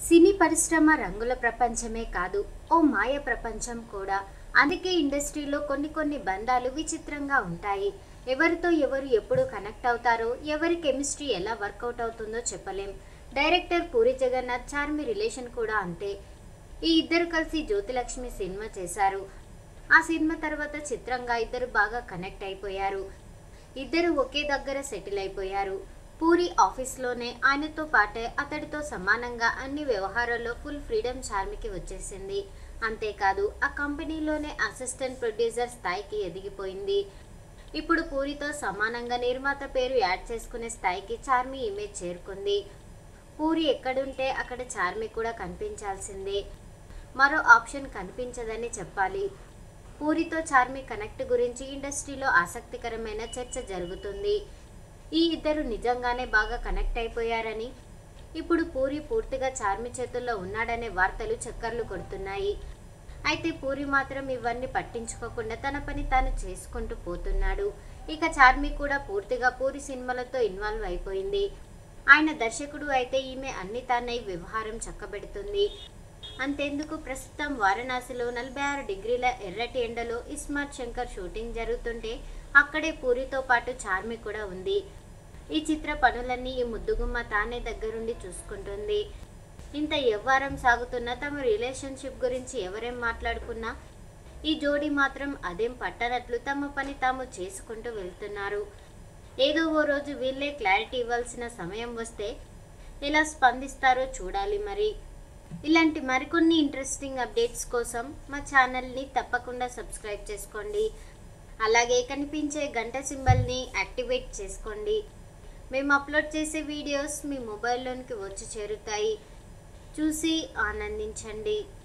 సినీ పరిశ్రమ రంగుల ప్రపంచమే కాదు ఓ మాయ ప్రపంచం కూడా అందుకే ఇండస్ట్రీలో కొన్ని కొన్ని బంధాలు విచిత్రంగా ఉంటాయి ఎవరితో ఎవరు ఎప్పుడు కనెక్ట్ అవుతారో ఎవరి కెమిస్ట్రీ ఎలా వర్కౌట్ అవుతుందో చెప్పలేం డైరెక్టర్ పూరి జగన్నాథ్ చార్మి రిలేషన్ కూడా అంతే ఈ ఇద్దరు కలిసి జ్యోతిలక్ష్మి సినిమా చేశారు ఆ సినిమా తర్వాత చిత్రంగా ఇద్దరు బాగా కనెక్ట్ అయిపోయారు ఇద్దరు ఒకే దగ్గర సెటిల్ అయిపోయారు పూరి ఆఫీస్లోనే ఆయనతో పాటే అతడితో సమానంగా అన్ని వ్యవహారాల్లో ఫుల్ ఫ్రీడమ్ చార్మికి వచ్చేసింది అంతేకాదు ఆ కంపెనీలోనే అసిస్టెంట్ ప్రొడ్యూసర్ స్థాయికి ఎదిగిపోయింది ఇప్పుడు పూరితో సమానంగా నిర్మాత పేరు యాడ్ చేసుకునే స్థాయికి చార్మి ఇమేజ్ చేరుకుంది పూరి ఎక్కడుంటే అక్కడ చార్మి కూడా కనిపించాల్సిందే మరో ఆప్షన్ కనిపించదని చెప్పాలి పూరితో చార్మి కనెక్ట్ గురించి ఇండస్ట్రీలో ఆసక్తికరమైన చర్చ జరుగుతుంది ఈ ఇద్దరు నిజంగానే బాగా కనెక్ట్ అయిపోయారని ఇప్పుడు పూరి పూర్తిగా చార్మి చేతుల్లో ఉన్నాడనే వార్తలు చక్కర్లు కొడుతున్నాయి అయితే పూరి మాత్రం ఇవన్నీ పట్టించుకోకుండా తన పని తాను చేసుకుంటూ పోతున్నాడు ఇక చార్మి కూడా పూర్తిగా పూరి సినిమాలతో ఇన్వాల్వ్ అయిపోయింది ఆయన దర్శకుడు అయితే ఈమె అన్ని తానై వ్యవహారం చక్కబెడుతుంది అంతెందుకు ప్రస్తుతం వారణాసిలో నలభై ఆరు డిగ్రీల ఎర్రటి ఎండలో ఇస్మార్ట్ శంకర్ షూటింగ్ జరుగుతుంటే అక్కడే పూరితో పాటు చార్మి కూడా ఉంది ఈ చిత్ర పనులన్నీ ఈ ముద్దుగుమ్మ తానే దగ్గరుండి చూసుకుంటుంది ఇంత ఎవ్వారం సాగుతున్న తమ రిలేషన్షిప్ గురించి ఎవరేం మాట్లాడుకున్నా ఈ జోడీ మాత్రం అదేం పట్టనట్లు తమ పని తాము చేసుకుంటూ వెళ్తున్నారు ఏదో ఓ రోజు వీళ్ళే క్లారిటీ ఇవ్వాల్సిన సమయం వస్తే ఎలా స్పందిస్తారో చూడాలి మరి ఇలాంటి మరికొన్ని ఇంట్రెస్టింగ్ అప్డేట్స్ కోసం మా ఛానల్ని తప్పకుండా సబ్స్క్రైబ్ చేసుకోండి అలాగే కనిపించే గంట సింబల్ని యాక్టివేట్ చేసుకోండి మేము అప్లోడ్ చేసే వీడియోస్ మీ మొబైల్లోనికి వచ్చి చేరుతాయి చూసి ఆనందించండి